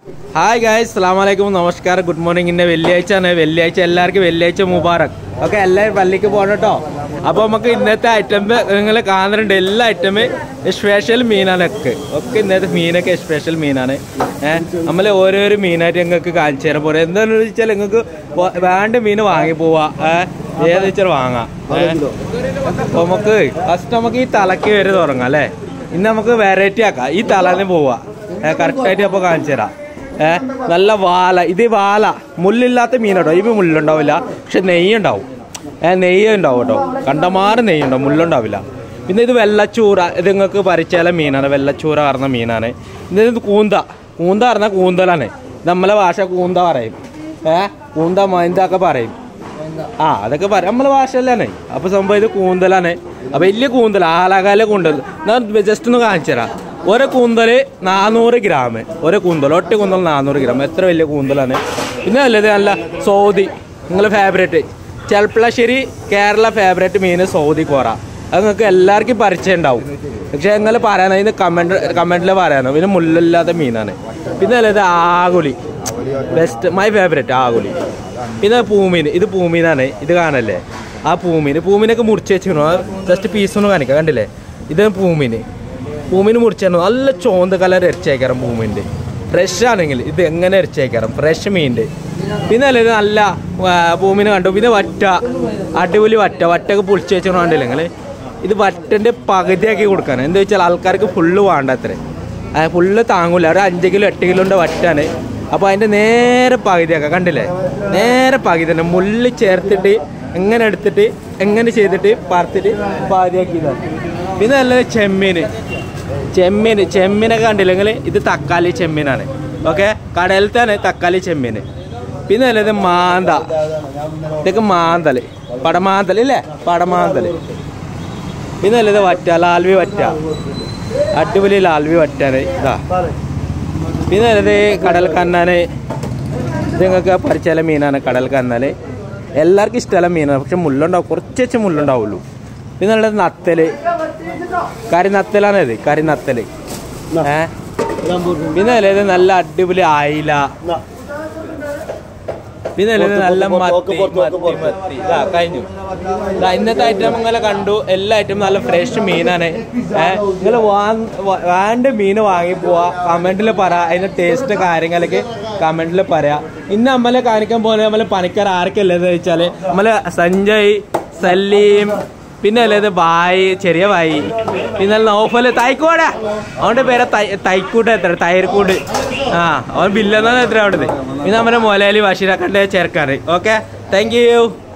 hi guys അസ്ലാമലൈക്കും നമസ്കാരം good morning ഇന്ന് വെള്ളിയാഴ്ച ആണ് വെള്ളിയാഴ്ച എല്ലാവർക്കും വെള്ളിയാഴ്ച മുബാറക് ഓക്കെ എല്ലാവരും പള്ളിക്ക് പോകണം കേട്ടോ അപ്പോൾ നമുക്ക് ഇന്നത്തെ ഐറ്റം നിങ്ങൾ കാണുന്നുണ്ട് എല്ലാ ഐറ്റം സ്പെഷ്യൽ മീനാണ് ഒക്കെ ഒക്കെ ഇന്നത്തെ മീനൊക്കെ സ്പെഷ്യൽ മീനാണ് ഏഹ് നമ്മൾ ഓരോരോ മീനായിട്ട് നിങ്ങൾക്ക് കാണിച്ചു തരാൻ പോരാ എന്താണെന്ന് വെച്ചാൽ നിങ്ങൾക്ക് വ- വേണ്ട മീൻ വാങ്ങി പോവാ ഏഹ് ഏത് വെച്ചാൽ വാങ്ങാം ഏഹ് അപ്പോൾ നമുക്ക് ഫസ്റ്റ് നമുക്ക് ഈ തലക്ക് വരെ തുടങ്ങാം അല്ലേ ഇന്ന് നമുക്ക് വെറൈറ്റി ആക്കാം ഈ തലേന്ന് പോവാ കറക്റ്റായിട്ട് അപ്പോൾ കാണിച്ചു തരാം ഏ നല്ല വാല ഇത് വാല മുള്ളില്ലാത്ത മീനുണ്ടോ ഇവ മുള്ളുണ്ടാവില്ല പക്ഷെ നെയ്യ് ഉണ്ടാവും ഏ നെയ്യ് ഉണ്ടാവും കേട്ടോ കണ്ടമാറ് നെയ്യ് ഉണ്ടാവും മുള്ളുണ്ടാവില്ല പിന്നെ ഇത് വെള്ളച്ചൂറ ഇത് നിങ്ങൾക്ക് പരിചയ മീനാണ് വെള്ളച്ചൂറ പറഞ്ഞ മീനാണ് ഇത് ഇത് കൂന്ത കൂന്ത പറഞ്ഞാൽ കൂന്തലാണ് നമ്മളെ ഭാഷ കൂന്ത പറയും ഏ കൂന്ത മൈന്ത ഒക്കെ പറയും ആ അതൊക്കെ പറയാം നമ്മളെ ഭാഷയിലാണ് അപ്പൊ സംഭവം ഇത് കൂന്തലാണ് അപ്പൊ വലിയ കൂന്തൽ ആലാകാല കൂന്തൽ ഞാൻ ജസ്റ്റ് ഒന്ന് കാണിച്ചു തരാം ഒരു കൂന്തല് നാനൂറ് ഗ്രാം ഒരു കൂന്തൽ ഒറ്റ കൂന്തൽ നാനൂറ് ഗ്രാം എത്ര വലിയ കൂന്തലാണ് പിന്നെ നല്ലത് നല്ല സൗദി നിങ്ങളെ ഫേവറേറ്റ് ചെൽപ്പളശ്ശേരി കേരള ഫേവറേറ്റ് മീൻ സൗദി കോറ അത് നിങ്ങൾക്ക് എല്ലാവർക്കും പരിചയം ഉണ്ടാവും പക്ഷെ നിങ്ങൾ പറയാൻ അതിന് കമന്റ് കമന്റിൽ പറയാനോ പിന്നെ മുള്ളില്ലാത്ത മീനാണ് പിന്നെ നല്ലത് ആകുലി ബെസ്റ്റ് മൈ ഫേവറേറ്റ് ആകുലി പിന്നെ പൂമീൻ ഇത് പൂമീനാണ് ഇത് കാണല്ലേ ആ പൂമീൻ പൂമീനൊക്കെ മുറിച്ച് വെച്ചിരുന്നു ജസ്റ്റ് പീസൊന്നും കാണിക്കാം കണ്ടില്ലേ ഇത് പൂമീൻ പൂമീൻ മുറിച്ചു നല്ല ചോന്ത കളർ ഇറച്ചേക്കാരം പൂമീൻ്റെ ഫ്രഷ് ആണെങ്കിൽ ഇത് എങ്ങനെ ഇറച്ചേക്കാരം ഫ്രഷ് മീൻ്റെ പിന്നെ അല്ലേ ഇത് നല്ല ആ, പൂമീൻ കണ്ടു പിന്നെ വറ്റ അടിപൊളി വറ്റ വറ്റൊക്കെ പൊളിച്ച് വെച്ചിരുന്നു കണ്ടില്ലേ നിങ്ങൾ ഇത് വറ്റൻ്റെ പകുതിയാക്കി കൊടുക്കാൻ എന്താ വെച്ചാൽ ആൾക്കാർക്ക് ഫുള്ള് വേണ്ട അത്രേ ഫുള്ള് താങ്ങൂല ഒരു അഞ്ച് കിലോ എട്ട് കിലോൻ്റെ വറ്റാണ് അപ്പോൾ അതിൻ്റെ നേരെ പകുതിയാക്കാം കണ്ടില്ലേ നേരെ പകുതി തന്നെ മുള്ളി ചേർത്തിട്ട് എങ്ങനെ എടുത്തിട്ട് എങ്ങനെ ചെയ്തിട്ട് പറത്തിട്ട് പകുതിയാക്കിയതാണ് പിന്നെ നല്ലത് ചെമ്മീൻ ചെമ്മീൻ ചെമ്മീനൊക്കെ കണ്ടില്ലെങ്കിൽ ഇത് തക്കാളി ചെമ്മീനാണ് ഓക്കെ കടലത്താണ് തക്കാളി ചെമ്മീൻ പിന്നെ നല്ലത് മാന്ത ഇതൊക്കെ മാന്തൽ പടമാന്തൽ ഇല്ലേ പടമാന്തൽ പിന്നെ നല്ലത് വറ്റ ലാൽവി വറ്റ അടിപൊളി ലാൽവി വറ്റാണ് ഇതാ പിന്നെ നല്ലത് കടൽ കന്നാന് ഇത് നിങ്ങൾക്ക് പരിചയ മീനാണ് കടൽ കന്നാല് എല്ലാവർക്കും ഇഷ്ടമുള്ള മീനാണ് പക്ഷെ മുള്ളുണ്ടാവും കുറച്ച് വെച്ച് മുള്ളുണ്ടാവുള്ളൂ പിന്നെ നല്ലത് നത്തല് കരി നത്തലാണ് ഇത് കരി നത്തല് ഏ പിന്നെ നല്ലത് നല്ല അടിപൊളി ആയില പിന്നെ നല്ലത് നല്ല മത്തി മത്തി മത്തി ഇതാ കഴിഞ്ഞു ഇതാ ഇന്നത്തെ ഐറ്റം നിങ്ങളെ കണ്ടു എല്ലാ ഐറ്റം നല്ല ഫ്രഷ് മീനാണ് ഏഹ് നിങ്ങൾ വേണ്ട മീൻ വാങ്ങി പോവാ കമന്റിൽ പറ അതിന്റെ ടേസ്റ്റ് കാര്യങ്ങളൊക്കെ കമന്റിൽ പറയാ ഇന്ന് നമ്മളെ കാണിക്കാൻ പോലെ നമ്മളെ പണിക്കാർ ആർക്കല്ലെന്ന് വെച്ചാല് നമ്മളെ സഞ്ജയ് സലീം പിന്നെ അല്ലേ ബായി ചെറിയ ബായി പിന്നെ നോഫല് തൈക്കോട അവന്റെ പേരെ തൈക്കൂട്ട് എത്ര തൈർക്കൂട്ട് ആ അവൻ ബില്ലെന്നാണ് എത്ര അവിടുന്ന് പിന്നെ നമ്മുടെ മൊലാലി ബഷീറാക്കന്റെ ചേർക്കാറ് ഓക്കെ താങ്ക് യു